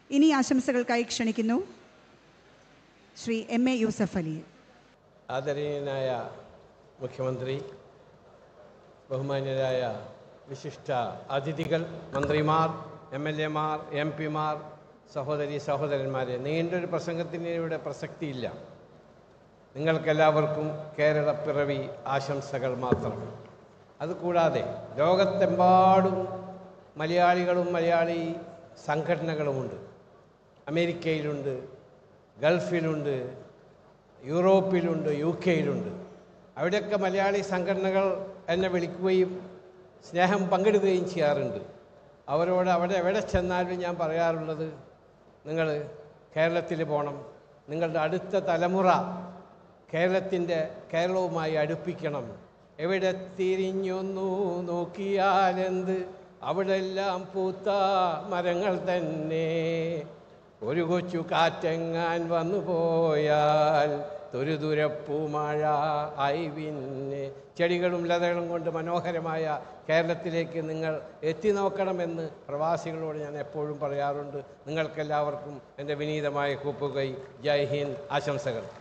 ഇനി ആശംസകൾക്കായി ക്ഷണിക്കുന്നു ശ്രീ എം എ യൂസഫ് അലി ആദരണീയനായ മുഖ്യമന്ത്രി ബഹുമാന്യരായ വിശിഷ്ട അതിഥികൾ മന്ത്രിമാർ എം എൽ എമാർ എം പിമാർ സഹോദരി സഹോദരന്മാരെ നീണ്ടൊരു പ്രസംഗത്തിന് ഇവിടെ പ്രസക്തിയില്ല നിങ്ങൾക്കെല്ലാവർക്കും കേരളപ്പിറവി ആശംസകൾ മാത്രം അതുകൂടാതെ ലോകത്തെമ്പാടും മലയാളികളും മലയാളി സംഘടനകളുമുണ്ട് അമേരിക്കയിലുണ്ട് ഗൾഫിലുണ്ട് യൂറോപ്പിലുണ്ട് യു കെയിലുണ്ട് അവിടെയൊക്കെ മലയാളി സംഘടനകൾ എന്നെ വിളിക്കുകയും സ്നേഹം പങ്കിടുകയും ചെയ്യാറുണ്ട് അവരോട് അവിടെ എവിടെ ചെന്നാലും ഞാൻ പറയാറുള്ളത് നിങ്ങൾ കേരളത്തിൽ പോകണം നിങ്ങളുടെ അടുത്ത തലമുറ കേരളത്തിൻ്റെ കേരളവുമായി അടുപ്പിക്കണം എവിടെ തിരിഞ്ഞൊന്നു നോക്കിയാലെന്ത് അവിടെല്ലാം പൂത്ത മരങ്ങൾ തന്നെ ഒരു കൊച്ചു കാറ്റെങ്ങാൻ വന്നു പോയാൽ തുരുതുരപ്പൂമഴ ആയി പിന്നെ ചെടികളും ലതകളും കൊണ്ട് മനോഹരമായ കേരളത്തിലേക്ക് നിങ്ങൾ എത്തി നോക്കണമെന്ന് പ്രവാസികളോട് ഞാൻ എപ്പോഴും പറയാറുണ്ട് നിങ്ങൾക്കെല്ലാവർക്കും എൻ്റെ വിനീതമായ കൂപ്പുകൈ ജയ് ഹിന്ദ് ആശംസകൾ